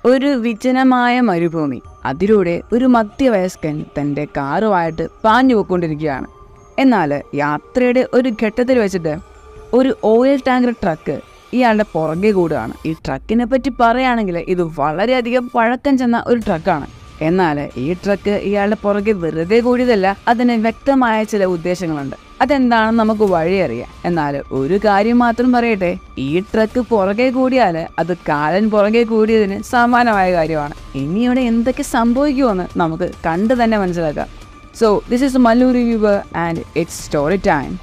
ഒരു വിജനമായ മരുഭൂമി അതിലൂടെ ഒരു മധ്യവയസ്കൻ തൻ്റെ കാറുമായിട്ട് പാഞ്ഞു പോയിക്കൊണ്ടിരിക്കുകയാണ് എന്നാൽ യാത്രയുടെ ഒരു ഘട്ടത്തിൽ വെച്ചിട്ട് ഒരു ഓയിൽ ടാങ്കർ ട്രക്ക് ഇയാളുടെ പുറകെ കൂടുകയാണ് ഈ ട്രക്കിനെ പറ്റി പറയുകയാണെങ്കിൽ ഇത് വളരെയധികം പഴക്കം ചെന്ന ഒരു ട്രക്കാണ് എന്നാൽ ഈ ട്രക്ക് ഇയാളുടെ പുറകെ വെറുതെ കൂടിയതല്ല അതിന് വ്യക്തമായ ചില ഉദ്ദേശങ്ങളുണ്ട് അതെന്താണെന്ന് നമുക്ക് വഴിയറിയാം എന്നാൽ ഒരു കാര്യം മാത്രം പറയട്ടെ ഈ ട്രക്ക് പുറകെ കൂടിയാൽ അത് കാലൻ പുറകെ കൂടിയതിന് സമാനമായ കാര്യമാണ് ഇനി ഇവിടെ എന്തൊക്കെ സംഭവിക്കുമെന്ന് നമുക്ക് കണ്ടു തന്നെ മനസ്സിലാക്കാം so this is Mallu reviewer and it's story time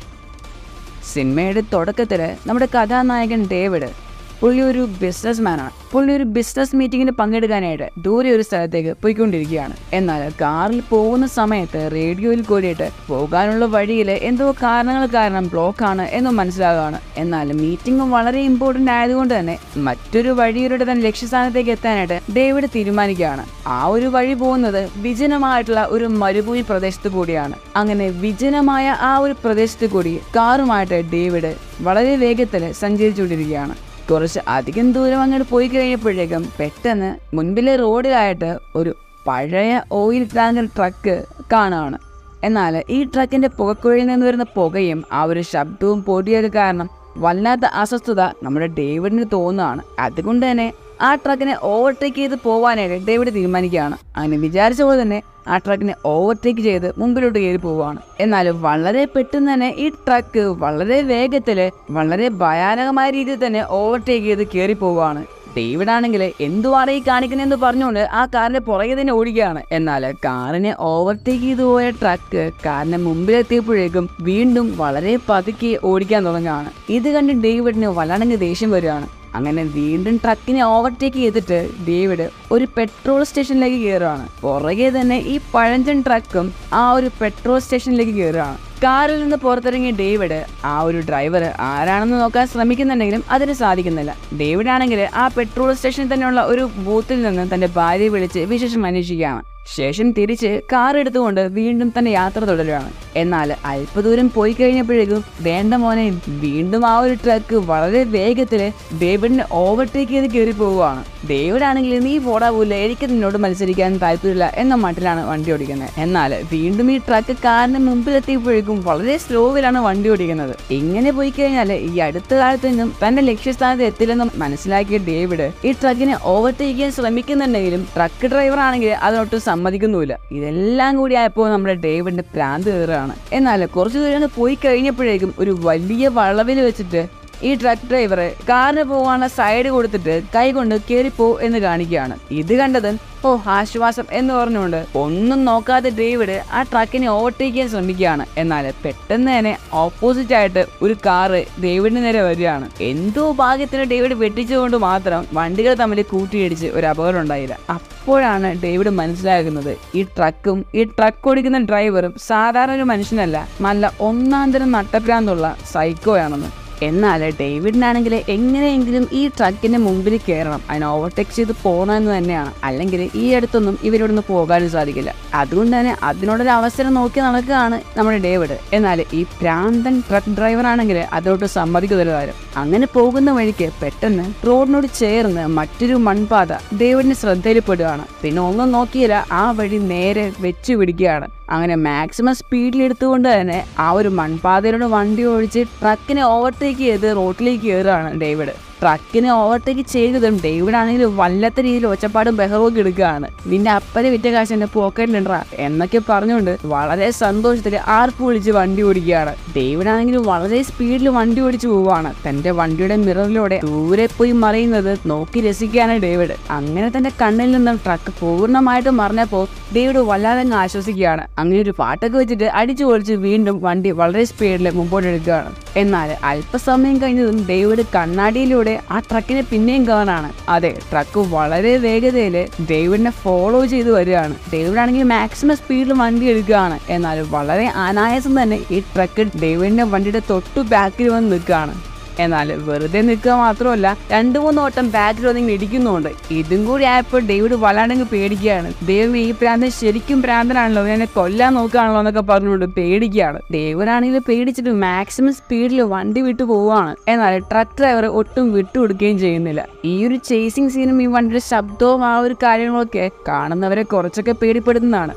സിനിമയുടെ തുടക്കത്തിൽ നമ്മുടെ കഥാനായകൻ ഡേവിഡ് പുള്ളി ഒരു ബിസിനസ് മാനാണ് പുള്ളി ഒരു ബിസിനസ് മീറ്റിങ്ങിന് പങ്കെടുക്കാനായിട്ട് ദൂരെ ഒരു സ്ഥലത്തേക്ക് പോയിക്കൊണ്ടിരിക്കുകയാണ് എന്നാൽ കാറിൽ പോകുന്ന സമയത്ത് റേഡിയോയിൽ കൂടിയിട്ട് പോകാനുള്ള വഴിയിൽ എന്തോ കാരണങ്ങൾ കാരണം ബ്ലോക്കാണ് എന്ന് മനസ്സിലാകുകയാണ് എന്നാൽ മീറ്റിംഗ് വളരെ ഇമ്പോർട്ടൻ്റ് ആയതുകൊണ്ട് തന്നെ മറ്റൊരു വഴിയിലൂടെ തന്നെ ലക്ഷ്യസ്ഥാനത്തേക്ക് എത്താനായിട്ട് ഡേവിഡ് തീരുമാനിക്കുകയാണ് ആ ഒരു വഴി പോകുന്നത് വിജനമായിട്ടുള്ള ഒരു മരുഭൂമി പ്രദേശത്ത് കൂടിയാണ് അങ്ങനെ വിജനമായ ആ ഒരു പ്രദേശത്ത് കൂടി കാറുമായിട്ട് ഡേവിഡ് വളരെ വേഗത്തിൽ സഞ്ചരിച്ചുകൊണ്ടിരിക്കുകയാണ് കുറച്ച് അധികം ദൂരം അങ്ങോട്ട് പോയി കഴിഞ്ഞപ്പോഴേക്കും പെട്ടെന്ന് മുൻപിലെ റോഡിലായിട്ട് ഒരു പഴയ ഓയിൽ ടാങ്കർ ട്രക്ക് കാണുകയാണ് എന്നാൽ ഈ ട്രക്കിൻ്റെ പുകക്കുഴയിൽ നിന്ന് വരുന്ന പുകയും ആ ഒരു ശബ്ദവും പൊടിയൊക്കെ കാരണം വല്ലാത്ത അസ്വസ്ഥത നമ്മുടെ ഡേവിഡിന് തോന്നുകയാണ് അതുകൊണ്ട് തന്നെ ആ ട്രക്കിനെ ഓവർടേക്ക് ചെയ്ത് പോകാനായിട്ട് ഡേവിഡ് തീരുമാനിക്കുകയാണ് അങ്ങനെ വിചാരിച്ച പോലെ തന്നെ ആ ട്രക്കിനെ ഓവർടേക്ക് ചെയ്ത് മുമ്പിലോട്ട് കയറി പോവുകയാണ് എന്നാൽ വളരെ പെട്ടെന്ന് തന്നെ ഈ ട്രക്ക് വളരെ വേഗത്തിൽ വളരെ ഭയാനകമായ രീതിയിൽ തന്നെ ഓവർടേക്ക് ചെയ്ത് കയറി പോവുകയാണ് ഡേവിഡ് ആണെങ്കിൽ എന്തുവാണ് ഈ കാണിക്കുന്നതെന്ന് പറഞ്ഞുകൊണ്ട് ആ കാറിന്റെ പുറകെ തന്നെ ഓടിക്കുകയാണ് എന്നാൽ കാറിനെ ഓവർടേക്ക് ചെയ്തു പോയ ട്രക്ക് കാറിന്റെ മുമ്പിലെത്തിയപ്പോഴേക്കും വീണ്ടും വളരെ പതുക്കെ ഓടിക്കാൻ തുടങ്ങുകയാണ് ഇത് കണ്ട് ഡേവിഡിന് വല്ലാണെങ്കിൽ ദേഷ്യം വരികയാണ് അങ്ങനെ വീണ്ടും ട്രക്കിനെ ഓവർടേക്ക് ചെയ്തിട്ട് ഡേവിഡ് ഒരു പെട്രോൾ സ്റ്റേഷനിലേക്ക് കയറുകയാണ് പുറകെ തന്നെ ഈ പഴഞ്ചൻ ട്രക്കും ആ ഒരു പെട്രോൾ സ്റ്റേഷനിലേക്ക് കയറുകയാണ് കാറിൽ നിന്ന് പുറത്തിറങ്ങിയ ഡേവിഡ് ആ ഒരു ഡ്രൈവർ ആരാണെന്ന് നോക്കാൻ ശ്രമിക്കുന്നുണ്ടെങ്കിലും അതിന് സാധിക്കുന്നില്ല ഡേവിഡ് ആണെങ്കിൽ ആ പെട്രോൾ സ്റ്റേഷനിൽ തന്നെയുള്ള ഒരു ബൂത്തിൽ നിന്ന് തന്റെ ഭാര്യയെ വിളിച്ച് വിശേഷം അന്വേഷിക്കുകയാണ് ശേഷം തിരിച്ച് കാർ എടുത്തുകൊണ്ട് വീണ്ടും തന്നെ യാത്ര തുടരുകയാണ് എന്നാൽ അല്പദൂരം പോയി കഴിഞ്ഞപ്പോഴേക്കും വേണ്ട മോനെ വീണ്ടും ആ ഒരു ട്രക്ക് വളരെ വേഗത്തിൽ ഡേവിഡിനെ ഓവർടേക്ക് ചെയ്ത് കയറി പോവുകയാണ് ഡേവിഡ് ആണെങ്കിൽ നീ പോടാ പോല എനിക്ക് നിന്നോട് മത്സരിക്കാൻ താല്പര്യമില്ല എന്ന മട്ടിലാണ് വണ്ടി ഓടിക്കുന്നത് എന്നാൽ വീണ്ടും ഈ ട്രക്ക് കാറിന് മുമ്പിലെത്തിയപ്പോഴേക്കും വളരെ സ്ലോവിലാണ് വണ്ടി ഓടിക്കുന്നത് ഇങ്ങനെ പോയി കഴിഞ്ഞാൽ ഈ അടുത്ത കാലത്തൊന്നും തന്റെ ലക്ഷ്യസ്ഥാനത്ത് എത്തില്ലെന്ന് മനസ്സിലാക്കിയ ഡേവിഡ് ഈ ട്രക്കിനെ ഓവർടേക്ക് ചെയ്യാൻ ശ്രമിക്കുന്നുണ്ടെങ്കിലും ട്രക്ക് ഡ്രൈവർ ആണെങ്കിൽ അതിനൊട്ടും സമ്മതിക്കുന്നുമില്ല ഇതെല്ലാം കൂടി ആയപ്പോൾ നമ്മുടെ ഡേവിഡിന്റെ പ്രാന്ത് കയറുകയാണ് എന്നാൽ കുറച്ചു ദൂരം അങ്ങ് പോയി കഴിഞ്ഞപ്പോഴേക്കും ഒരു വലിയ വളവിൽ വെച്ചിട്ട് ഈ ട്രക്ക് ഡ്രൈവർ കാറിന് പോകാനുള്ള സൈഡ് കൊടുത്തിട്ട് കൈ കൊണ്ട് കയറിപ്പോ എന്ന് കാണിക്കുകയാണ് ഇത് കണ്ടത് ഓ ആശ്വാസം എന്ന് പറഞ്ഞുകൊണ്ട് ഒന്നും നോക്കാതെ ഡേവിഡ് ആ ട്രക്കിനെ ഓവർടേക്ക് ചെയ്യാൻ ശ്രമിക്കുകയാണ് എന്നാൽ പെട്ടെന്ന് തന്നെ ഓപ്പോസിറ്റ് ആയിട്ട് ഒരു കാറ് ഡേവിഡിന് നേരെ വരികയാണ് എന്തോ ഭാഗ്യത്തിന് ഡേവിഡ് വെട്ടിച്ചുകൊണ്ട് മാത്രം വണ്ടികൾ തമ്മിൽ കൂട്ടിയിടിച്ച് ഒരു അപകടം ഉണ്ടായില്ല അപ്പോഴാണ് ഡേവിഡ് മനസ്സിലാകുന്നത് ഈ ട്രക്കും ഈ ട്രക്ക് ഓടിക്കുന്ന ഡ്രൈവറും സാധാരണ ഒരു മനുഷ്യനല്ല നല്ല ഒന്നാം തരം നട്ടഭ്രാന്തുള്ള സൈക്കോയാണെന്ന് എന്നാൽ ഡേവിഡിനാണെങ്കിൽ എങ്ങനെയെങ്കിലും ഈ ട്രക്കിന്റെ മുമ്പിൽ കയറണം അതിനെ ഓവർടേക്ക് ചെയ്ത് പോകണമെന്ന് തന്നെയാണ് അല്ലെങ്കിൽ ഈ അടുത്തൊന്നും ഇവരോടൊന്നും പോകാനും സാധിക്കില്ല അതുകൊണ്ട് തന്നെ അതിനോടൊരു അവസരം നോക്കി നടക്കുകയാണ് നമ്മുടെ ഡേവിഡ് എന്നാൽ ഈ പ്രാന്തൻ ട്രക്ക് ഡ്രൈവർ ആണെങ്കിൽ അതോട്ട് സമ്മതിക്കുന്നില്ല കാര്യം അങ്ങനെ പോകുന്ന വഴിക്ക് പെട്ടെന്ന് റോഡിനോട് ചേർന്ന് മറ്റൊരു മൺപാത ഡേവിഡിന് ശ്രദ്ധയിൽപ്പെടുകയാണ് പിന്നെ ഒന്നും നോക്കിയില്ല ആ വഴി നേരെ വെച്ച് പിടിക്കുകയാണ് അങ്ങനെ മാക്സിമം സ്പീഡിൽ എടുത്തുകൊണ്ട് തന്നെ ആ ഒരു മൺപാതയിലൂടെ വണ്ടി ഓടിച്ച് ട്രക്കിനെ ഓവർടേക്ക് ചെയ്ത് റോട്ടിലേക്ക് കയറുകയാണ് ഡേവിഡ് ട്രക്കിനെ ഓവർടേക്ക് ചെയ്തതും ഡേവിഡ് ആണെങ്കിൽ വല്ലാത്ത രീതിയിൽ ഒച്ചപ്പാടും ബഹളവും എടുക്കുകയാണ് നിന്റെ അപ്പനെ വിറ്റ കാശ് എന്റെ പോക്കറ്റിലുണ്ടാ എന്നൊക്കെ പറഞ്ഞുകൊണ്ട് വളരെ സന്തോഷത്തിൽ ആർപ്പ് വിളിച്ച് വണ്ടി ഓടിക്കുകയാണ് ഡേവിഡ് ആണെങ്കിൽ വളരെ സ്പീഡിൽ വണ്ടി ഓടിച്ചു പോവുകയാണ് തന്റെ വണ്ടിയുടെ മിററിലൂടെ ദൂരെ പോയി മറിയുന്നത് നോക്കി രസിക്കുകയാണ് ഡേവിഡ് അങ്ങനെ തന്റെ കണ്ണിൽ നിന്നും ട്രക്ക് പൂർണ്ണമായിട്ട് മറിഞ്ഞപ്പോൾ ഡേവിഡ് വല്ലാതെ അങ്ങ് ആശ്വസിക്കുകയാണ് അങ്ങനെ ഒരു പാട്ടൊക്കെ വെച്ചിട്ട് അടിച്ചു പൊളിച്ച് വീണ്ടും വണ്ടി വളരെ സ്പീഡിൽ മുമ്പോട്ട് എടുക്കുകയാണ് എന്നാൽ അല്പസമയം കഴിഞ്ഞതും ഡേവിഡ് കണ്ണാടിയിലൂടെ ആ ട്രക്കിനെ പിന്നെയും കാണാണ് അതെ ട്രക്ക് വളരെ വേഗതയിൽ ഡേവിഡിനെ ഫോളോ ചെയ്ത് വരികയാണ് ഡേവിഡ് ആണെങ്കിൽ മാക്സിമം സ്പീഡിൽ വണ്ടി എടുക്കുകയാണ് എന്നാൽ വളരെ അനായാസം തന്നെ ഈ ട്രക്ക് ഡേവിഡിന്റെ വണ്ടിയുടെ തൊട്ടു ബാക്കിൽ വന്ന് നിൽക്കുകയാണ് എന്നാൽ വെറുതെ നിൽക്കുക മാത്രമല്ല രണ്ടു മൂന്ന് വട്ടം ബാക്കിൽ ഒന്നിങ്ങനെ ഇടിക്കുന്നുണ്ട് ഇതും കൂടി ആയപ്പോൾ ഡേവിഡ് വല്ലാണ്ടെങ്കിൽ പേടിക്കുകയാണ് ദൈവം ഈ പ്രാന്തൻ ശരിക്കും പ്രാന്തനാണല്ലോ എന്നെ കൊല്ലാൻ നോക്കുകയാണല്ലോ എന്നൊക്കെ പറഞ്ഞുകൊണ്ട് പേടിക്കുകയാണ് ഡേവിഡാണെങ്കിൽ പേടിച്ചിട്ട് മാക്സിമം സ്പീഡിൽ വണ്ടി വിട്ടു പോവുകയാണ് എന്നാൽ ട്രക്ക് ഡ്രൈവർ ഒട്ടും വിട്ടുകൊടുക്കുകയും ചെയ്യുന്നില്ല ഈ ഒരു ചേസിങ് സീനും ഈ വണ്ടിയുടെ ശബ്ദവും ആ ഒരു കാര്യങ്ങളൊക്കെ കാണുന്നവരെ കുറച്ചൊക്കെ പേടിപ്പെടുന്നതാണ്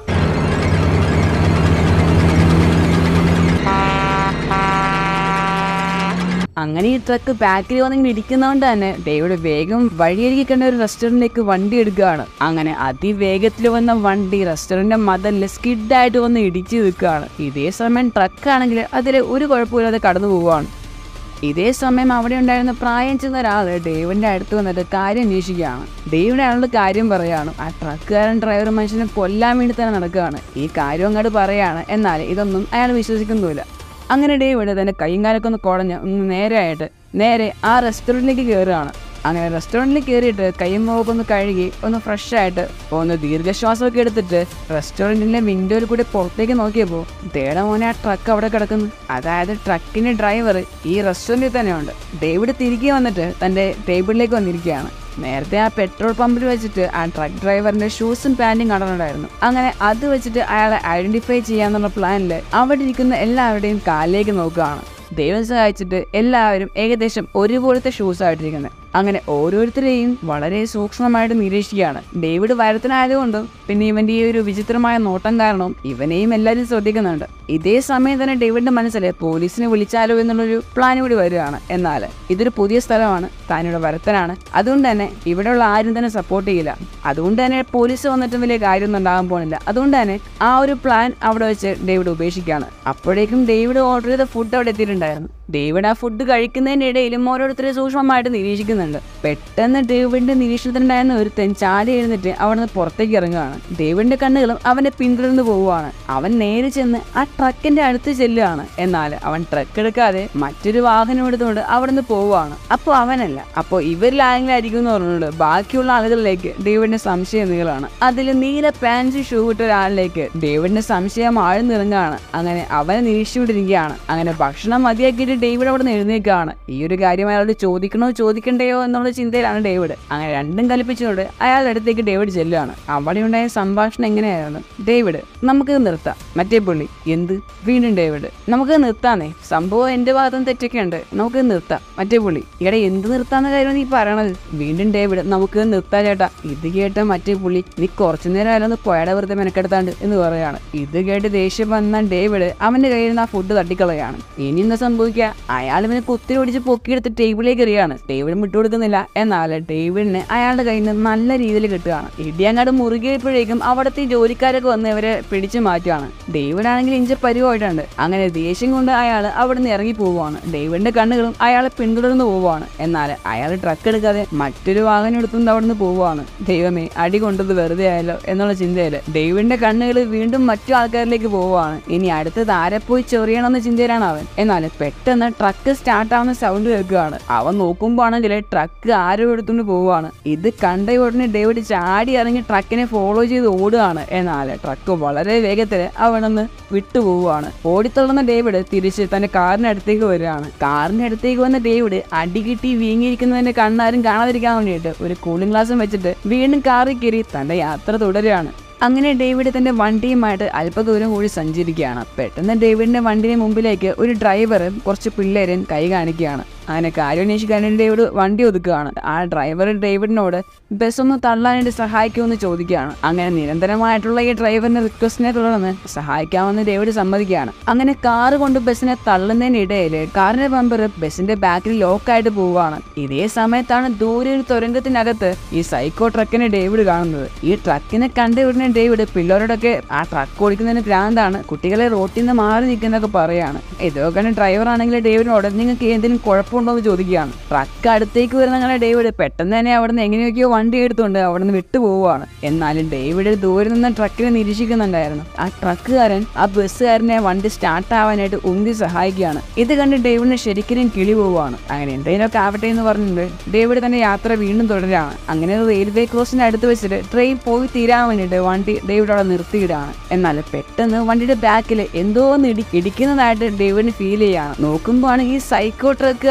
അങ്ങനെ ഈ ട്രക്ക് ബാക്കിൽ വന്നിങ്ങനെ ഇരിക്കുന്നതുകൊണ്ട് തന്നെ ഡേവിഡ് വേഗം വഴിയരികെ കണ്ട ഒരു റെസ്റ്റോറൻറ്റിലേക്ക് വണ്ടി എടുക്കുകയാണ് അങ്ങനെ അതിവേഗത്തിൽ വന്ന വണ്ടി റെസ്റ്റോറൻറ്റിന്റെ മതലിൽ സ്കിഡായിട്ട് വന്ന് ഇടിച്ചു നിൽക്കുകയാണ് ഇതേ സമയം ട്രക്കാണെങ്കിൽ അതിൽ ഒരു കുഴപ്പമില്ലാതെ കടന്നു പോവുകയാണ് ഇതേ സമയം അവിടെ ഉണ്ടായിരുന്ന പ്രായം ചെന്ന ഒരാൾ ഡേവിന്റെ അടുത്ത് വന്നിട്ട് കാര്യം അന്വേഷിക്കുകയാണ് ഡേവിഡ് അയാളോട് കാര്യം പറയാണ് ആ ട്രക്കുകാരൻ ഡ്രൈവർ മനുഷ്യനെ കൊല്ലാൻ വേണ്ടി തന്നെ നടക്കുകയാണ് ഈ കാര്യം അങ്ങോട്ട് പറയാണ് എന്നാൽ ഇതൊന്നും അയാൾ വിശ്വസിക്കുന്നുമില്ല അങ്ങനെ ഡേവിഡ് തന്റെ കൈയും കാലൊക്കെ ഒന്ന് കുടഞ്ഞ് ഒന്ന് നേരെയായിട്ട് നേരെ ആ റെസ്റ്റോറൻറ്റിലേക്ക് കയറുകയാണ് അങ്ങനെ റെസ്റ്റോറൻറ്റിൽ കയറിയിട്ട് കൈയും മുഖമൊക്കെ ഒന്ന് കഴുകി ഒന്ന് ഫ്രഷ് ആയിട്ട് ഒന്ന് ദീർഘശ്വാസമൊക്കെ എടുത്തിട്ട് റെസ്റ്റോറൻറ്റിൻ്റെ വിൻഡോയിൽ കൂടി പുറത്തേക്ക് നോക്കിയപ്പോൾ ദേടെ മോനെ ആ ട്രക്ക് അവിടെ കിടക്കുന്നു അതായത് ട്രക്കിൻ്റെ ഡ്രൈവർ ഈ റെസ്റ്റോറൻറ്റിൽ തന്നെയുണ്ട് ഡേവിഡ് തിരികെ വന്നിട്ട് തൻ്റെ ടേബിളിലേക്ക് വന്നിരിക്കുകയാണ് നേരത്തെ ആ പെട്രോൾ പമ്പിൽ വെച്ചിട്ട് ആ ട്രക്ക് ഡ്രൈവറിന്റെ ഷൂസും പാൻറ്റും കണ്ടിട്ടുണ്ടായിരുന്നു അങ്ങനെ അത് വെച്ചിട്ട് അയാളെ ഐഡന്റിഫൈ ചെയ്യാന്നുള്ള പ്ലാനിൽ അവിടെ ഇരിക്കുന്ന എല്ലാവരുടെയും കാലിലേക്ക് നോക്കുകയാണ് ദൈവം സഹായിച്ചിട്ട് എല്ലാവരും ഏകദേശം ഒരുപോലത്തെ ഷൂസ് ആയിട്ടിരിക്കുന്നത് അങ്ങനെ ഓരോരുത്തരെയും വളരെ സൂക്ഷ്മമായിട്ട് നിരീക്ഷിക്കുകയാണ് ഡേവിഡ് വരത്തിനായതുകൊണ്ടും പിന്നെ ഇവന്റെ ഈ ഒരു വിചിത്രമായ നോട്ടം കാരണവും ഇവനെയും എല്ലാവരും ശ്രദ്ധിക്കുന്നുണ്ട് ഇതേ സമയം തന്നെ ഡേവിഡിന്റെ മനസ്സിൽ പോലീസിനെ വിളിച്ചാലോ എന്നുള്ളൊരു പ്ലാൻ കൂടി വരികയാണ് എന്നാൽ ഇതൊരു പുതിയ സ്ഥലമാണ് താനിവിടെ വരത്തനാണ് അതുകൊണ്ട് തന്നെ ഇവിടെയുള്ള ആരും തന്നെ സപ്പോർട്ട് ചെയ്യില്ല അതുകൊണ്ട് തന്നെ പോലീസ് വന്നിട്ടും വലിയ കാര്യമൊന്നും ഉണ്ടാകാൻ പോകുന്നില്ല അതുകൊണ്ട് തന്നെ ആ ഒരു പ്ലാൻ അവിടെ വെച്ച് ഡേവിഡ് ഉപേക്ഷിക്കുകയാണ് അപ്പോഴേക്കും ഡേവിഡ് ഓർഡർ ചെയ്ത ഫുഡ് അവിടെ എത്തിയിട്ടുണ്ടായിരുന്നു ഡേവിഡ് ആ ഫുഡ് കഴിക്കുന്നതിൻ്റെ ഇടയിലും ഓരോരുത്തരെ സൂക്ഷ്മമായിട്ട് നിരീക്ഷിക്കുന്നുണ്ട് പെട്ടെന്ന് ഡേവിഡിന്റെ നിരീക്ഷണത്തിനുണ്ടായിരുന്ന ഒരുത്തൻ ചാടി എഴുന്നിട്ട് അവിടുന്ന് പുറത്തേക്ക് ഇറങ്ങുകയാണ് ഡേവിഡിന്റെ കണ്ണുകളും അവനെ പിന്തുടർന്ന് പോവുകയാണ് അവൻ നേരെ ചെന്ന് ആ ട്രക്കിന്റെ അടുത്ത് ചെല്ലുകയാണ് എന്നാൽ അവൻ ട്രക്ക് എടുക്കാതെ മറ്റൊരു വാഹനം എടുത്തുകൊണ്ട് അവിടുന്ന് പോവുകയാണ് അപ്പോൾ അവനല്ല അപ്പോൾ ഇവരിൽ ആരെങ്കിലും ആയിരിക്കും എന്ന് പറഞ്ഞുകൊണ്ട് ബാക്കിയുള്ള ആളുകളിലേക്ക് ഡേവിഡിന്റെ സംശയം നീളാണ് അതിൽ നീല പാൻസ് ഷൂ ഇട്ട ഒരാളിലേക്ക് ഡേവിഡിന്റെ സംശയം ആഴ്ന്നിറങ്ങുകയാണ് അങ്ങനെ അവനെ നിരീക്ഷിച്ചുകൊണ്ടിരിക്കുകയാണ് അങ്ങനെ ഭക്ഷണം മതിയാക്കിയിട്ട് ഡേവിഡ് അവിടെ നിന്ന് എഴുന്നേൽക്കുകയാണ് ഈ ഒരു കാര്യം അയാളോട് ചോദിക്കണോ ചോദിക്കണ്ടയോ എന്നുള്ള ചിന്തയിലാണ് ഡേവിഡ് അങ്ങനെ രണ്ടും കൽപ്പിച്ചുകൊണ്ട് അയാളുടെ അടുത്തേക്ക് ഡേവിഡ് ചെല്ലുകയാണ് അവിടെ ഉണ്ടായ സംഭാഷണം എങ്ങനെയായിരുന്നു ഡേവിഡ് നമുക്ക് നിർത്താം മറ്റേ പുള്ളി എന്ത് വീണ്ടും ഡേവിഡ് നമുക്ക് നിർത്താന്നേ സംഭവം എന്റെ ഭാഗത്തും തെറ്റൊക്കെ ഉണ്ട് നമുക്ക് നിർത്താം മറ്റേ പുള്ളി ഇവിടെ എന്ത് നിർത്താന്ന കാര്യം നീ പറയണത് വീണ്ടും ഡേവിഡ് നമുക്ക് നിർത്താം ചേട്ടാ ഇത് കേട്ട മറ്റേ പുള്ളി നീ കുറച്ചു നേരം അയാളൊന്ന് പോയടെ വെറുതെ മെനക്കെടുത്താണ്ട് എന്ന് പറയാണ് ഇത് കേട്ട് ദേഷ്യം വന്ന ഡേവിഡ് അവന്റെ കയ്യിൽ നിന്ന് ആ ഫുഡ് തട്ടിക്കളയാണ് ഇനി എന്താ സംഭവിക്കുക അയാൾ ഇവനെ കുത്തിരി ഓടിച്ച് പൊക്കിയെടുത്ത് ടേബിളിലേക്ക് എറിയാണ് ഡേവിഡ് വിട്ടുകൊടുക്കുന്നില്ല എന്നാൽ ഡേവിഡിന് അയാളുടെ കയ്യിൽ നിന്ന് നല്ല രീതിയിൽ കിട്ടുകയാണ് ഇടിയങ്ങാട് മുറുകിയപ്പോഴേക്കും അവിടുത്തെ ഈ ജോലിക്കാരൊക്കെ വന്ന് ഇവരെ പിടിച്ചു മാറ്റുകയാണ് ഡേവിഡ് ആണെങ്കിൽ ഇഞ്ച പരിവായിട്ടുണ്ട് അങ്ങനെ ദേഷ്യം കൊണ്ട് അയാൾ അവിടെ നിന്ന് ഇറങ്ങി പോവുകയാണ് ഡേവിഡിന്റെ കണ്ണുകളും അയാളെ പിന്തുടർന്ന് പോവുകയാണ് എന്നാൽ അയാൾ ട്രക്ക് എടുക്കാതെ മറ്റൊരു വാഹനം എടുത്തുകൊണ്ട് അവിടെ നിന്ന് പോവുകയാണ് ദൈവമേ അടി കൊണ്ടത് വെറുതെ ആയല്ലോ എന്നുള്ള ചിന്തയിൽ ഡേവിഡിന്റെ കണ്ണുകൾ വീണ്ടും മറ്റു ആൾക്കാരിലേക്ക് പോവുകയാണ് ഇനി അടുത്തത് ആരെ പോയി ചൊറിയണമെന്ന ചിന്തയിലാണ് അവൻ എന്നാൽ പെട്ടെന്ന് ട്രക്ക് സ്റ്റാർട്ട് ആവുന്ന സൗണ്ട് കേൾക്കുകയാണ് അവൻ നോക്കുമ്പോൾ ആണെങ്കിൽ ട്രക്ക് ആരോ എടുത്തുകൊണ്ട് പോവുകയാണ് ഇത് കണ്ട ഉടനെ ഡേവിഡ് ചാടി ഇറങ്ങി ട്രക്കിനെ ഫോളോ ചെയ്ത് ഓടുകയാണ് എന്നാൽ ട്രക്ക് വളരെ വേഗത്തിൽ അവനൊന്ന് വിട്ടുപോവുകയാണ് ഓടിത്തള്ളുന്ന ഡേവിഡ് തിരിച്ച് തന്റെ കാറിന്റെ അടുത്തേക്ക് വരികയാണ് കാറിന്റെ അടുത്തേക്ക് വന്ന ഡേവിഡ് അടി കിട്ടി വീങ്ങിയിരിക്കുന്നതിന്റെ കണ്ണാരും കാണാതിരിക്കാൻ വേണ്ടിയിട്ട് ഒരു കൂളിംഗ് ഗ്ലാസും വെച്ചിട്ട് വീണ്ടും കാറിൽ കയറി തന്റെ യാത്ര തുടരുകയാണ് അങ്ങനെ ഡേവിഡ് തന്റെ വണ്ടിയുമായിട്ട് അല്പദൂരം കൂടി സഞ്ചരിക്കുകയാണ് പെട്ടെന്ന് ഡേവിഡിന്റെ വണ്ടിയുടെ മുമ്പിലേക്ക് ഒരു ഡ്രൈവറും കുറച്ച് പിള്ളേരും കൈ കാണിക്കുകയാണ് അങ്ങനെ കാര്യം അന്വേഷിക്കാൻ ഡേവിഡ് വണ്ടി ഒതുക്കുകയാണ് ആ ഡ്രൈവർ ഡേവിഡിനോട് ബസ് ഒന്ന് തള്ളാനായിട്ട് സഹായിക്കുമെന്ന് ചോദിക്കുകയാണ് അങ്ങനെ നിരന്തരമായിട്ടുള്ള ഈ ഡ്രൈവറിന്റെ റിക്വസ്റ്റിനെ തുടർന്ന് സഹായിക്കാമെന്ന് ഡേവിഡ് സമ്മതിക്കുകയാണ് അങ്ങനെ കാറ് കൊണ്ട് ബസ്സിനെ തള്ളുന്നതിനിടയിൽ കാറിന്റെ ബമ്പർ ബസ്സിന്റെ ബാക്കിൽ ലോക്കായിട്ട് പോവുകയാണ് ഇതേ സമയത്താണ് ദൂരെ ഒരു തുരങ്കത്തിനകത്ത് ഈ സൈക്കോ ട്രക്കിനെ ഡേവിഡ് കാണുന്നത് ഈ ട്രക്കിനെ കണ്ട ഉടനെ ഡേവിഡ് പിള്ളേരോടൊക്കെ ആ ട്രക്ക് ഓടിക്കുന്നതിന് ഭ്രാന്താണ് കുട്ടികളെ റോട്ടിൽ നിന്ന് മാറി നിൽക്കുന്നൊക്കെ പറയാണ് ഇതൊക്കെ ഡ്രൈവർ ആണെങ്കിൽ ഡേവിഡിനോട് നിങ്ങൾക്ക് എന്തെങ്കിലും കുഴപ്പമുണ്ടോ എന്ന് ചോദിക്കുകയാണ് ട്രക്ക് അടുത്തേക്ക് വരുന്ന അങ്ങനെ ഡേവിഡ് പെട്ടെന്ന് തന്നെ അവിടെ നിന്ന് എങ്ങനെയൊക്കെയോ വണ്ടി എടുത്തുകൊണ്ട് അവിടെ നിന്ന് വിട്ടു പോവുകയാണ് എന്നാലും ഡേവിഡ് ദൂരെ നിന്ന് ട്രക്കിനെ നിരീക്ഷിക്കുന്നുണ്ടായിരുന്നു ആ ട്രക്കുകാരൻ ആ ബസ്സുകാരനെ വണ്ടി സ്റ്റാർട്ട് ആവാനായിട്ട് ഉന്തി സഹായിക്കുകയാണ് ഇത് കണ്ട് ഡേവിഡിന് ശരിക്കും കിളി പോവുകയാണ് അങ്ങനെ എന്തെങ്കിലുമൊക്കെ ആവട്ടെ എന്ന് പറഞ്ഞിട്ട് ഡേവിഡ് തന്റെ യാത്ര വീണ്ടും തുടരുകയാണ് അങ്ങനെ ഒരു റെയിൽവേ ക്രോസിന് അടുത്ത് വെച്ചിട്ട് ട്രെയിൻ പോയി തീരാൻ വേണ്ടിയിട്ട് വണ്ടി ഡേവിഡ് അവിടെ നിർത്തിയിടാണ് എന്നാൽ പെട്ടെന്ന് വണ്ടിയുടെ ബാക്കിൽ എന്തോ ഒന്ന് ഇടി ഇടിക്കുന്നതായിട്ട് ഡേവിഡിന് ഫീൽ ചെയ്യാണ് നോക്കുമ്പോഴാണ് ഈ സൈക്കോ ട്രക്കുകാരൻ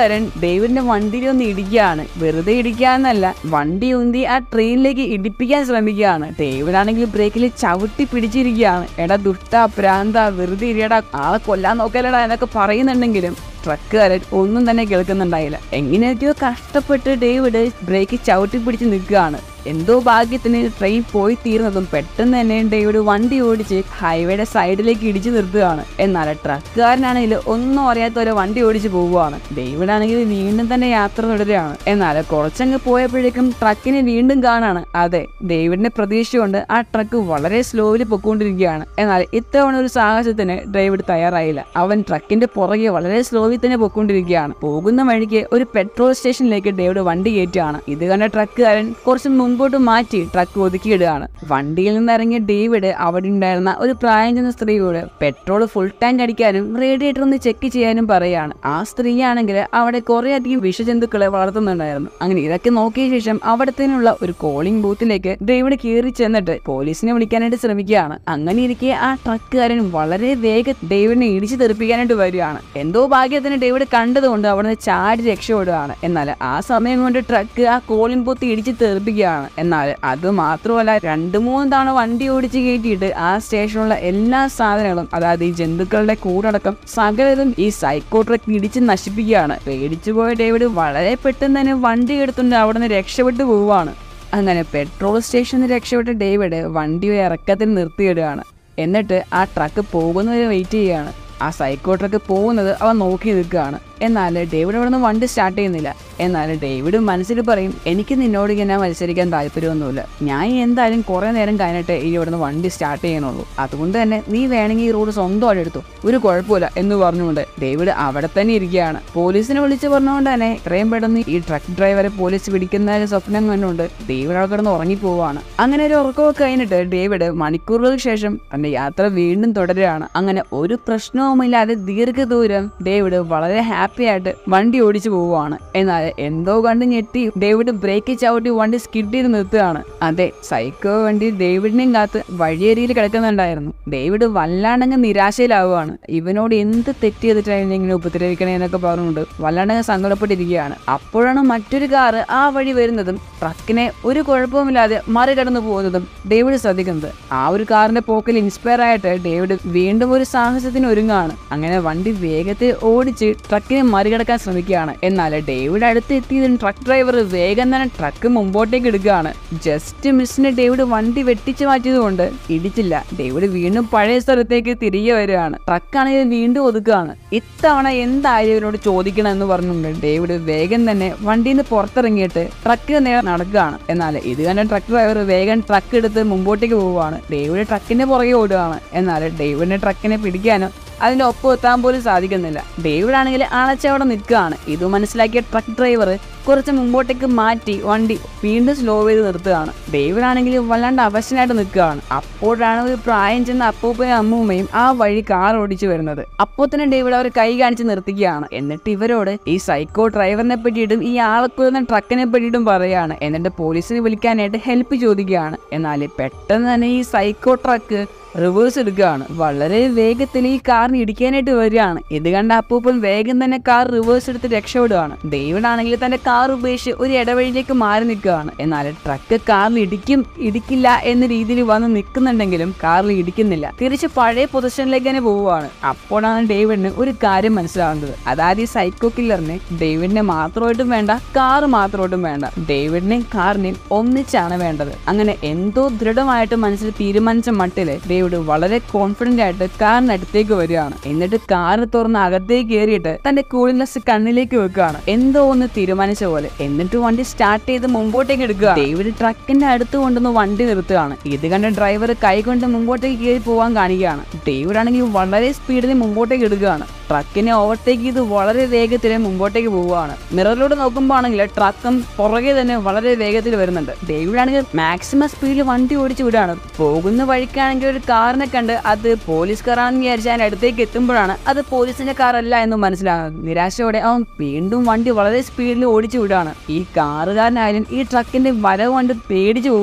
ട്രക്കുകാരൻ ഡേവിഡിന്റെ വണ്ടിയിൽ ഒന്ന് ഇടിക്കുകയാണ് വെറുതെ ഇടിക്കാന്നല്ല വണ്ടി ഉന്തി ആ ട്രെയിനിലേക്ക് ഇടിപ്പിക്കാൻ ശ്രമിക്കുകയാണ് ഡേവിഡ് ആണെങ്കിൽ ബ്രേക്കിൽ ചവിട്ടി പിടിച്ചിരിക്കുകയാണ് എടാ ദുഷ്ട പ്രാന്ത വെറുതെ ഇരിയടാ ആളെ കൊല്ലാൻ നോക്കലടാ എന്നൊക്കെ പറയുന്നുണ്ടെങ്കിലും ട്രക്കുകാരൻ ഒന്നും തന്നെ കേൾക്കുന്നുണ്ടായില്ല എങ്ങനെയൊക്കെയോ കഷ്ടപ്പെട്ട് ഡേവിഡ് ബ്രേക്ക് ചവിട്ടി പിടിച്ച് നിൽക്കുകയാണ് എന്തോ ഭാഗ്യത്തിന് ട്രെയിൻ പോയി തീർന്നതും പെട്ടെന്ന് തന്നെ ഡേവിഡ് വണ്ടി ഓടിച്ച് ഹൈവേയുടെ സൈഡിലേക്ക് ഇടിച്ചു നിർത്തുകയാണ് എന്നാൽ ട്രക്കുകാരനാണെങ്കിൽ ഒന്നും അറിയാത്ത പോലെ വണ്ടി ഓടിച്ച് പോവുകയാണ് ഡേവിഡ് ആണെങ്കിൽ വീണ്ടും തന്നെ യാത്ര തുടരുകയാണ് എന്നാൽ കുറച്ചങ്ങ് പോയപ്പോഴേക്കും ട്രക്കിനെ വീണ്ടും കാണാണ് അതെ ഡേവിഡിന്റെ പ്രതീക്ഷ കൊണ്ട് ആ ട്രക്ക് വളരെ സ്ലോയിൽ പൊക്കോണ്ടിരിക്കുകയാണ് എന്നാൽ ഇത്തവണ ഒരു സാഹസത്തിന് ഡേവിഡ് തയ്യാറായില്ല അവൻ ട്രക്കിന്റെ പുറകെ വളരെ സ്ലോവിൽ തന്നെ പൊക്കോണ്ടിരിക്കുകയാണ് പോകുന്ന വഴിക്ക് ഒരു പെട്രോൾ സ്റ്റേഷനിലേക്ക് ഡേവിഡ് വണ്ടി കയറ്റുകയാണ് ഇത് കണ്ട ട്രക്കുകാരൻ കുറച്ച് മുൻപോട്ട് മാറ്റി ട്രക്ക് ഒതുക്കിയിടുകയാണ് വണ്ടിയിൽ നിന്ന് ഇറങ്ങിയ ഡേവിഡ് അവിടെ ഉണ്ടായിരുന്ന ഒരു പ്രായം ചെന്ന സ്ത്രീയോട് പെട്രോൾ ഫുൾ ടാങ്ക് അടിക്കാനും റേഡിയേറ്റർ ഒന്ന് ചെക്ക് ചെയ്യാനും പറയാണ് ആ സ്ത്രീയാണെങ്കിൽ അവിടെ കുറെ അധികം വിഷജന്തുക്കളെ വളർത്തുന്നുണ്ടായിരുന്നു അങ്ങനെ ഇതൊക്കെ നോക്കിയ ശേഷം അവിടെ തന്നെയുള്ള ഒരു കോളിംഗ് ബൂത്തിലേക്ക് ഡേവിഡ് കയറി ചെന്നിട്ട് പോലീസിനെ വിളിക്കാനായിട്ട് ശ്രമിക്കുകയാണ് അങ്ങനെ ഇരിക്കെ ആ ട്രക്കുകാരൻ വളരെ വേഗം ഡേവിഡിനെ ഇടിച്ചു തെറിപ്പിക്കാനായിട്ട് വരികയാണ് എന്തോ ഭാഗ്യത്തിന് ഡേവിഡ് കണ്ടതുകൊണ്ട് അവിടെ നിന്ന് ചാടി രക്ഷപ്പെടുകയാണ് എന്നാൽ ആ സമയം കൊണ്ട് ട്രക്ക് ആ കോളിംഗ് ബൂത്ത് ഇടിച്ച് തെറിപ്പിക്കുകയാണ് എന്നാൽ അത് മാത്രമല്ല രണ്ട് മൂന്ന് തവണ വണ്ടി ഓടിച്ച് കയറ്റിയിട്ട് ആ സ്റ്റേഷനിലുള്ള എല്ലാ സാധനങ്ങളും അതായത് ഈ ജന്തുക്കളുടെ കൂടടക്കം സകലതും ഈ സൈക്കോ ട്രക്ക് ഇടിച്ച് നശിപ്പിക്കുകയാണ് പേടിച്ചു പോയ ഡേവിഡ് വളരെ പെട്ടെന്ന് തന്നെ വണ്ടി എടുത്തുകൊണ്ട് അവിടെ നിന്ന് രക്ഷപ്പെട്ടു പോവുകയാണ് അങ്ങനെ പെട്രോൾ സ്റ്റേഷനിൽ രക്ഷപ്പെട്ട ഡേവിഡ് വണ്ടി ഒരു ഇറക്കത്തിൽ നിർത്തിയിടുകയാണ് എന്നിട്ട് ആ ട്രക്ക് പോകുന്നവരെ വെയിറ്റ് ചെയ്യുകയാണ് ആ സൈക്കോ ട്രക്ക് പോകുന്നത് അവൻ നോക്കി നിൽക്കുകയാണ് എന്നാൽ ഡേവിഡ് അവിടെ നിന്ന് വണ്ടി സ്റ്റാർട്ട് ചെയ്യുന്നില്ല എന്നാൽ ഡേവിഡ് മനസ്സിൽ പറയും എനിക്ക് നിന്നോട് ഇങ്ങനെ മത്സരിക്കാൻ താല്പര്യമൊന്നുമില്ല ഞാൻ എന്തായാലും കുറേ നേരം കഴിഞ്ഞിട്ട് ഈ ഇവിടെ നിന്ന് വണ്ടി സ്റ്റാർട്ട് ചെയ്യണുള്ളൂ അതുകൊണ്ട് തന്നെ നീ വേണമെങ്കിൽ ഈ റോഡ് സ്വന്തമായിട്ട് എടുത്തു ഒരു കുഴപ്പമില്ല എന്ന് പറഞ്ഞുകൊണ്ട് ഡേവിഡ് അവിടെ തന്നെ ഇരിക്കുകയാണ് പോലീസിനെ വിളിച്ച് പറഞ്ഞുകൊണ്ട് തന്നെ ഇത്രയും പെട്ടെന്ന് ഈ ട്രക്ക് ഡ്രൈവറെ പോലീസ് പിടിക്കുന്ന ഒരു സ്വപ്നം കണ്ടുകൊണ്ട് ഡേവിഡ് അവിടെ കിടന്ന് ഉറങ്ങിപ്പോവാണ് അങ്ങനെ ഒരു ഉറക്കമൊക്കെ കഴിഞ്ഞിട്ട് ഡേവിഡ് മണിക്കൂറുകൾക്ക് ശേഷം തന്റെ യാത്ര വീണ്ടും തുടരുകയാണ് അങ്ങനെ ഒരു പ്രശ്നവുമില്ലാതെ ദീർഘദൂരം ഡേവിഡ് വളരെ ഹാപ്പി ആയിട്ട് വണ്ടി ഓടിച്ചു പോവുകയാണ് എന്നാൽ എന്തോ കണ്ട് ഞെട്ടി ഡേവിഡ് ബ്രേക്ക് ചവിട്ടി വണ്ടി സ്കിഡ് ചെയ്ത് നിർത്തുകയാണ് അതെ സൈക്കോ വണ്ടി ഡേവിഡിനെയും കാത്ത് വഴിയരിയിൽ കിടക്കുന്നുണ്ടായിരുന്നു ഡേവിഡ് വല്ലാണ്ടങ്ങ് നിരാശയിലാവുകയാണ് ഇവനോട് എന്ത് തെറ്റ് ചെയ്തിട്ടാണ് ഇങ്ങനെ ഉപദ്രവിക്കണേ എന്നൊക്കെ പറഞ്ഞുകൊണ്ട് വല്ലാണ്ടങ്ങ് സങ്കടപ്പെട്ടിരിക്കുകയാണ് അപ്പോഴാണ് മറ്റൊരു കാറ് ആ വഴി വരുന്നതും ട്രക്കിനെ ഒരു കുഴപ്പവുമില്ലാതെ മറികടന്നു പോകുന്നതും ഡേവിഡ് ശ്രദ്ധിക്കുന്നത് ആ ഒരു കാറിന്റെ പോക്കിൽ ഇൻസ്പയർ ആയിട്ട് ഡേവിഡ് വീണ്ടും ഒരു സാഹസത്തിന് ഒരുങ്ങാണ് അങ്ങനെ വണ്ടി വേഗത്തിൽ ഓടിച്ച് ട്രക്കിനെ മറികടക്കാൻ ശ്രമിക്കുകയാണ് എന്നാൽ ഡേവിഡ് അടുത്ത് എത്തിയതിന് ട്രക്ക് ഡ്രൈവർ വേഗം തന്നെ ട്രക്ക് മുമ്പോട്ടേക്ക് എടുക്കുകയാണ് ജസ്റ്റ് മിസ്സിന് ഡേവിഡ് വണ്ടി വെട്ടിച്ചു മാറ്റിയതുകൊണ്ട് ഇടിച്ചില്ല ഡേവിഡ് വീണ്ടും പഴയ സ്ഥലത്തേക്ക് തിരികെ വരികയാണ് ട്രക്കാണെങ്കിൽ വീണ്ടും ഒതുക്കുകയാണ് ഇത്തവണ എന്തായാലും ഇവരോട് ചോദിക്കണം എന്ന് പറഞ്ഞുകൊണ്ട് ഡേവിഡ് വേഗം തന്നെ വണ്ടിയിൽ നിന്ന് പുറത്തിറങ്ങിയിട്ട് ട്രക്കിന് നേരെ നടക്കുകയാണ് എന്നാൽ ഇത് കണ്ട ട്രക്ക് ഡ്രൈവർ വേഗം ട്രക്ക് എടുത്ത് മുമ്പോട്ടേക്ക് പോവുകയാണ് ഡേവിഡ് ട്രക്കിന്റെ പുറകെ ഓടുകയാണ് എന്നാൽ ഡേവിഡിന്റെ ട്രക്കിനെ പിടിക്കാനോ അതിന്റെ ഒപ്പം എത്താൻ പോലും സാധിക്കുന്നില്ല ഡേവിഡ് ആണെങ്കിൽ അണച്ചവിടെ നിൽക്കുകയാണ് ഇത് മനസ്സിലാക്കിയ ട്രക്ക് ഡ്രൈവർ കുറച്ച് മുമ്പോട്ടേക്ക് മാറ്റി വണ്ടി വീണ്ടും സ്ലോ ചെയ്ത് നിർത്തുകയാണ് ഡേവിഡ് ആണെങ്കിൽ വല്ലാണ്ട് അവശനായിട്ട് നിൽക്കുകയാണ് അപ്പോഴാണ് ഒരു പ്രായം ചെന്ന അപ്പൂപ്പയും അമ്മൂമ്മയും ആ വഴി കാർ ഓടിച്ചു വരുന്നത് അപ്പോൾ തന്നെ ഡേവിഡ് അവർ കൈ കാണിച്ച് നിർത്തിക്കുകയാണ് എന്നിട്ട് ഇവരോട് ഈ സൈക്കോ ഡ്രൈവറിനെ പറ്റിയിട്ടും ഈ ആളെക്കൊല്ലുന്ന ട്രക്കിനെ പറ്റിയിട്ടും പറയുകയാണ് എന്നിട്ട് പോലീസിനെ വിളിക്കാനായിട്ട് ഹെൽപ്പ് ചോദിക്കുകയാണ് എന്നാൽ പെട്ടെന്ന് തന്നെ ഈ സൈക്കോ ട്രക്ക് റിവേഴ്സ് എടുക്കുകയാണ് വളരെ വേഗത്തിൽ ഈ കാറിന് ഇടിക്കാനായിട്ട് വരികയാണ് ഇത് കണ്ട അപ്പൂപ്പൻ വേഗം തന്നെ കാർ റിവേഴ്സ് എടുത്ത് രക്ഷപ്പെടുകയാണ് ഡേവിഡ് ആണെങ്കിൽ തന്റെ കാർ ഉപേക്ഷിച്ച് ഒരു ഇടവഴിയിലേക്ക് മാറി നിൽക്കുകയാണ് എന്നാൽ ട്രക്ക് കാറിൽ ഇടിക്കും ഇടിക്കില്ല എന്ന രീതിയിൽ വന്ന് നിൽക്കുന്നുണ്ടെങ്കിലും കാറിൽ ഇടിക്കുന്നില്ല തിരിച്ച് പഴയ പൊസിഷനിലേക്ക് തന്നെ പോവുകയാണ് അപ്പോഴാണ് ഡേവിഡിന് ഒരു കാര്യം മനസ്സിലാവുന്നത് അതായത് ഈ സൈക്കോ കില്ലറിനെ ഡേവിഡിനെ മാത്രമായിട്ടും വേണ്ട കാർ മാത്രമായിട്ടും വേണ്ട ഡേവിഡിനെയും കാറിനെയും ഒന്നിച്ചാണ് വേണ്ടത് അങ്ങനെ എന്തോ ദൃഢമായിട്ട് മനസ്സിൽ തീരുമാനിച്ച മട്ടില് ഡേവിഡ് വളരെ കോൺഫിഡന്റ് ആയിട്ട് കാറിന് അടുത്തേക്ക് വരികയാണ് എന്നിട്ട് കാർ തുറന്ന് അകത്തേക്ക് കയറിയിട്ട് തന്റെ കൂളിനെസ് കണ്ണിലേക്ക് വെക്കുകയാണ് എന്തോ ഒന്ന് തീരുമാനിച്ച പോലെ എന്നിട്ട് വണ്ടി സ്റ്റാർട്ട് ചെയ്ത് മുമ്പോട്ടേക്ക് എടുക്കുക ഡേവിഡ് ട്രക്കിന്റെ അടുത്ത് കൊണ്ടുവന്ന് വണ്ടി നിർത്തുകയാണ് ഇത് കണ്ട ഡ്രൈവർ കൈകൊണ്ട് മുമ്പോട്ടേക്ക് കയറി പോകാൻ കാണിക്കുകയാണ് ഡേവിഡ് ആണെങ്കിൽ വളരെ സ്പീഡിൽ മുമ്പോട്ടേക്ക് എടുക്കുകയാണ് ട്രക്കിനെ ഓവർടേക്ക് ചെയ്ത് വളരെ വേഗത്തിൽ മുമ്പോട്ടേക്ക് പോവുകയാണ് മിററിലൂടെ നോക്കുമ്പോൾ ആണെങ്കിൽ ട്രക്കും പുറകെ തന്നെ വളരെ വേഗത്തിൽ വരുന്നുണ്ട് ഡേവിഡ് ആണെങ്കിൽ മാക്സിമം സ്പീഡിൽ വണ്ടി ഓടിച്ചു വിടുകയാണ് പോകുന്ന വഴിക്കാണെങ്കിൽ ഒരു കാറിനെ കണ്ട് അത് പോലീസ് കാറാണെന്ന് വിചാരിച്ച് അതിന്റെ അടുത്തേക്ക് എത്തുമ്പോഴാണ് അത് പോലീസിന്റെ കാറല്ല എന്ന് മനസ്സിലാകുന്നത് നിരാശയോടെ അവൻ വീണ്ടും വണ്ടി വളരെ സ്പീഡിൽ ഓടിച്ചു വിടുകയാണ് ഈ കാറുകാരനായാലും ഈ ട്രക്കിന്റെ വരവ് കണ്ട് പേടിച്ചു പോവുകയാണ്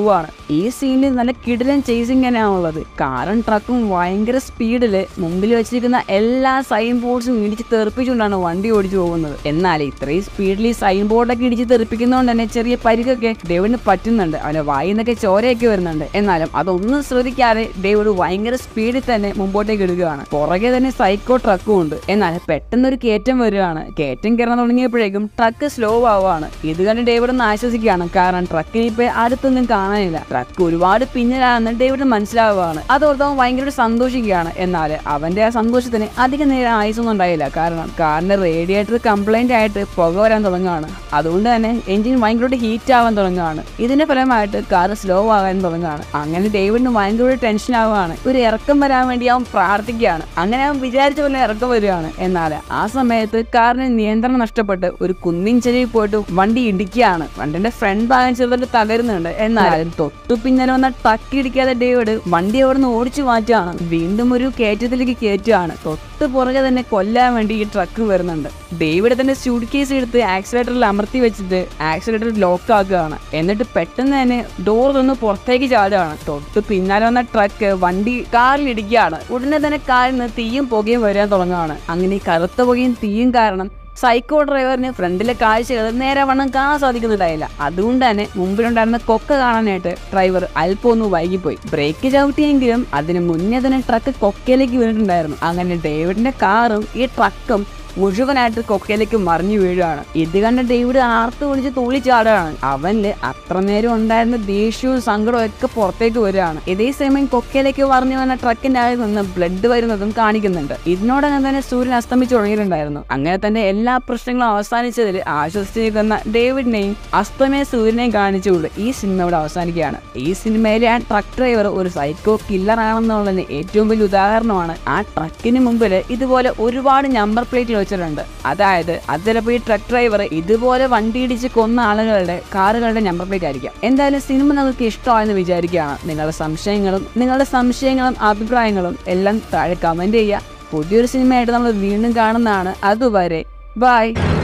ഈ സീനിൽ നല്ല കിടിലൻ ചേസിങ് തന്നെയാണുള്ളത് കാറും ട്രക്കും ഭയങ്കര സ്പീഡില് മുമ്പിൽ വെച്ചിരിക്കുന്ന എല്ലാ സൈൻ ബോർഡ്സും ഇടിച്ച് തെറിപ്പിച്ചുകൊണ്ടാണ് വണ്ടി ഓടിച്ചു പോകുന്നത് എന്നാൽ ഇത്രയും സ്പീഡിൽ ഈ സൈൻ ബോർഡൊക്കെ ഇടിച്ച് തെറിപ്പിക്കുന്നതുകൊണ്ട് തന്നെ ചെറിയ പരിക്കൊക്കെ ഡേവിഡിന് പറ്റുന്നുണ്ട് അവന്റെ വായിൽ നിന്നൊക്കെ ചോരയൊക്കെ വരുന്നുണ്ട് എന്നാലും അതൊന്നും ശ്രദ്ധിക്കാതെ ഡേവിഡ് ഭയങ്കര സ്പീഡിൽ തന്നെ മുമ്പോട്ടേക്ക് ഇടുകയാണ് പുറകെ തന്നെ സൈക്കോ ട്രക്കും ഉണ്ട് എന്നാൽ പെട്ടെന്ന് ഒരു കയറ്റം വരികയാണ് കയറ്റം കയറാൻ തുടങ്ങിയപ്പോഴേക്കും ട്രക്ക് സ്ലോ ആവുകയാണ് ഇത് കണ്ട് ഡേവിഡ് ഒന്ന് ആശ്വസിക്കുകയാണ് കാരണം ട്രക്കിന് ഇപ്പൊ അടുത്തൊന്നും കാണാനില്ല ട്രക്ക് ഒരുപാട് പിന്നിലാണെന്ന് ഡേവിഡിന് മനസ്സിലാവുകയാണ് അതോർത്ത് അവൻ ഭയങ്കര സന്തോഷിക്കുകയാണ് എന്നാൽ അവന്റെ ആ സന്തോഷത്തിന് അധികം നേരം ആയുസൊന്നും ഉണ്ടായില്ല കാരണം കാറിന്റെ റേഡിയേറ്റർ കംപ്ലൈന്റ് ആയിട്ട് പുക വരാൻ തുടങ്ങുകയാണ് അതുകൊണ്ട് തന്നെ എഞ്ചിൻ ഭയങ്കരമായിട്ട് ഹീറ്റ് ആവാൻ തുടങ്ങുകയാണ് ഇതിന്റെ ഫലമായിട്ട് കാർ സ്ലോ ആകാൻ തുടങ്ങുകയാണ് അങ്ങനെ ഡേവിഡിന് ഭയങ്കര ടെൻഷൻ ആവുകയാണ് ഒരു ഇറക്കം വരാൻ വേണ്ടി അവൻ പ്രാർത്ഥിക്കുകയാണ് അങ്ങനെ അവൻ വിചാരിച്ച പോലെ ഇറക്കം വരികയാണ് എന്നാൽ ആ സമയത്ത് കാറിന് നിയന്ത്രണം നഷ്ടപ്പെട്ട് ഒരു കുന്നിൻ ചെരിയിൽ പോയിട്ട് വണ്ടി ഇടിക്കുകയാണ് വണ്ടിന്റെ ഫ്രണ്ട് ഭാഗം ചെറുതായിട്ട് തകരുന്നുണ്ട് എന്നാൽ തൊട്ടു പിന്നാലെ വന്ന ടക്ക് ഇടിക്കാതെ ഡേവിഡ് വണ്ടി അവിടെ നിന്ന് ഓടിച്ചു മാറ്റുകയാണ് വീണ്ടും ഒരു കയറ്റത്തിലേക്ക് കയറ്റുകയാണ് തൊട്ട് പുറകെ തന്നെ കൊല്ലാൻ വേണ്ടി ഈ ട്രക്ക് വരുന്നുണ്ട് ഡേവിഡ് തന്റെ സ്യൂട്ട് കേസ് എടുത്ത് ആക്സിലേറ്ററിൽ അമർത്തി വെച്ചിട്ട് ആക്സിലേറ്റർ ലോക്ക് ആക്കുകയാണ് എന്നിട്ട് പെട്ടെന്ന് തന്നെ ഡോർ തുറന്ന് പുറത്തേക്ക് ചാടുകയാണ് തൊട്ട് പിന്നാലെ വന്ന ട്രക്ക് വണ്ടി കാറിൽ ഇടിക്കുകയാണ് ഉടനെ തന്നെ കാറിൽ നിന്ന് തീയും പുകയും വരാൻ തുടങ്ങുകയാണ് അങ്ങനെ ഈ കറുത്ത പുകയും തീയും കാരണം സൈക്കോ ഡ്രൈവറിന് ഫ്രണ്ടിലെ കാഴ്ചകൾ നേരെ വണ്ണം കാണാൻ സാധിക്കുന്നുണ്ടായില്ല അതുകൊണ്ട് തന്നെ മുമ്പിലുണ്ടായിരുന്ന കൊക്ക കാണാനായിട്ട് ഡ്രൈവർ അല്പം ഒന്ന് വൈകിപ്പോയി ബ്രേക്ക് ചവിട്ടിയെങ്കിലും അതിന് മുന്നേ തന്നെ ട്രക്ക് കൊക്കയിലേക്ക് വീണിട്ടുണ്ടായിരുന്നു അങ്ങനെ ഡേവിഡിന്റെ കാറും ഈ ട്രക്കും മുഴുവനായിട്ട് കൊക്കയിലേക്ക് മറിഞ്ഞു വീഴുകയാണ് ഇത് കണ്ട ഡേവിഡ് ആർത്ത് വിളിച്ച് തുള്ളി ചാടുകയാണ് അവനില് അത്ര നേരം ഉണ്ടായിരുന്ന ദേഷ്യവും സങ്കടവും ഒക്കെ പുറത്തേക്ക് വരികയാണ് ഇതേ സമയം കൊക്കയിലേക്ക് മറിഞ്ഞു വന്ന ട്രക്കിന്റെ ആയിൽ നിന്ന് ബ്ലഡ് വരുന്നതും കാണിക്കുന്നുണ്ട് ഇതിനോടകം തന്നെ സൂര്യൻ അസ്തമിച്ചു തുടങ്ങിയിട്ടുണ്ടായിരുന്നു അങ്ങനെ തന്നെ എല്ലാ പ്രശ്നങ്ങളും അവസാനിച്ചതിൽ ആശ്വസിച്ചിരിക്കുന്ന ഡേവിഡിനെയും അസ്തമയ സൂര്യനെയും കാണിച്ചുകൊണ്ട് ഈ സിനിമ ഇവിടെ അവസാനിക്കുകയാണ് ഈ സിനിമയിലെ ആ ട്രക്ക് ഡ്രൈവർ ഒരു സൈക്കോ കില്ലർ ആണെന്നുള്ളതിന് ഏറ്റവും വലിയ ഉദാഹരണമാണ് ആ ട്രക്കിന് മുമ്പിൽ ഇതുപോലെ ഒരുപാട് നമ്പർ പ്ലേറ്റിൽ വെച്ചിട്ടുണ്ട് അതായത് അത് ചിലപ്പോൾ ഈ ട്രക്ക് ഡ്രൈവർ ഇതുപോലെ വണ്ടി ഇടിച്ച് കൊന്ന ആളുകളുടെ കാറുകളുടെ നമ്പർ പ്ലേറ്റ് ആയിരിക്കാം എന്തായാലും സിനിമ നിങ്ങൾക്ക് ഇഷ്ടമായെന്ന് വിചാരിക്കുകയാണ് നിങ്ങളുടെ സംശയങ്ങളും നിങ്ങളുടെ സംശയങ്ങളും അഭിപ്രായങ്ങളും എല്ലാം താഴെ കമന്റ് ചെയ്യുക പുതിയൊരു സിനിമയായിട്ട് നമ്മൾ വീണ്ടും കാണുന്നതാണ് അതുവരെ ബൈ